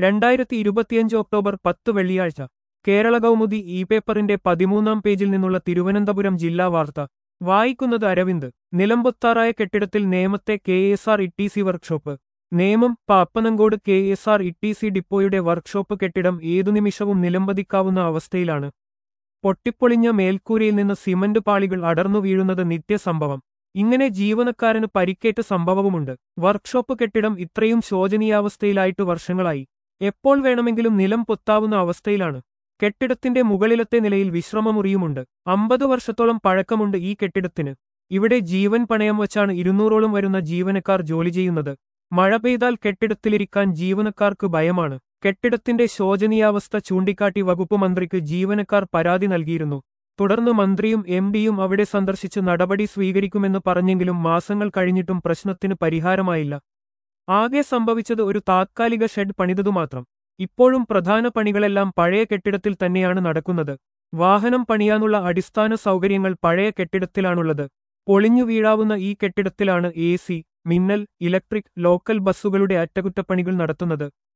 രണ്ടായിരത്തി ഇരുപത്തിയഞ്ച് ഒക്ടോബർ പത്ത് വെള്ളിയാഴ്ച കേരള കൗമുദി ഇ പേപ്പറിന്റെ പതിമൂന്നാം പേജിൽ നിന്നുള്ള തിരുവനന്തപുരം ജില്ലാ വാർത്ത വായിക്കുന്നത് അരവിന്ദ് നിലമ്പൊത്താറായ കെട്ടിടത്തിൽ നേമത്തെ K S R E workshop Nemam Pappanamcode K S R E ഡിപ്പോയുടെ വർക്ക്ഷോപ്പ് കെട്ടിടം ഏതു നിമിഷവും നിലംപതിക്കാവുന്ന അവസ്ഥയിലാണ് പൊട്ടിപ്പൊളിഞ്ഞ മേൽക്കൂരയിൽ നിന്ന് സിമന്റ് പാളികൾ അടർന്നു വീഴുന്നത് നിത്യസംഭവം ഇങ്ങനെ ജീവനക്കാരന് പരിക്കേറ്റ സംഭവവുമുണ്ട് വർക്ക്ഷോപ്പ് കെട്ടിടം ഇത്രയും ശോചനീയാവസ്ഥയിലായിട്ട് വർഷങ്ങളായി എപ്പോൾ വേണമെങ്കിലും നിലം പൊത്താവുന്ന അവസ്ഥയിലാണ് കെട്ടിടത്തിന്റെ മുകളിലത്തെ നിലയിൽ വിശ്രമമുറിയുമുണ്ട് അമ്പത് വർഷത്തോളം പഴക്കമുണ്ട് ഈ കെട്ടിടത്തിന് ഇവിടെ ജീവൻ പണയം വച്ചാണ് ഇരുന്നൂറോളം വരുന്ന ജീവനക്കാർ ജോലി ചെയ്യുന്നത് മഴ പെയ്താൽ കെട്ടിടത്തിലിരിക്കാൻ ജീവനക്കാർക്ക് ഭയമാണ് കെട്ടിടത്തിന്റെ ശോചനീയാവസ്ഥ ചൂണ്ടിക്കാട്ടി വകുപ്പ് മന്ത്രിക്ക് ജീവനക്കാർ പരാതി നൽകിയിരുന്നു തുടർന്ന് മന്ത്രിയും എം ഡിയും അവിടെ സന്ദർശിച്ച് നടപടി സ്വീകരിക്കുമെന്ന് പറഞ്ഞെങ്കിലും മാസങ്ങൾ കഴിഞ്ഞിട്ടും പ്രശ്നത്തിന് പരിഹാരമായില്ല ആകെ സംഭവിച്ചത് ഒരു താത്കാലിക ഷെഡ് പണിതതുമാത്രം ഇപ്പോഴും പ്രധാന പണികളെല്ലാം പഴയ കെട്ടിടത്തിൽ തന്നെയാണ് നടക്കുന്നത് വാഹനം പണിയാനുള്ള അടിസ്ഥാന സൗകര്യങ്ങൾ പഴയ കെട്ടിടത്തിലാണുള്ളത് പൊളിഞ്ഞു വീഴാവുന്ന ഈ കെട്ടിടത്തിലാണ് A C Minnal electric local ബസ്സുകളുടെ അറ്റകുറ്റപ്പണികൾ നടത്തുന്നത്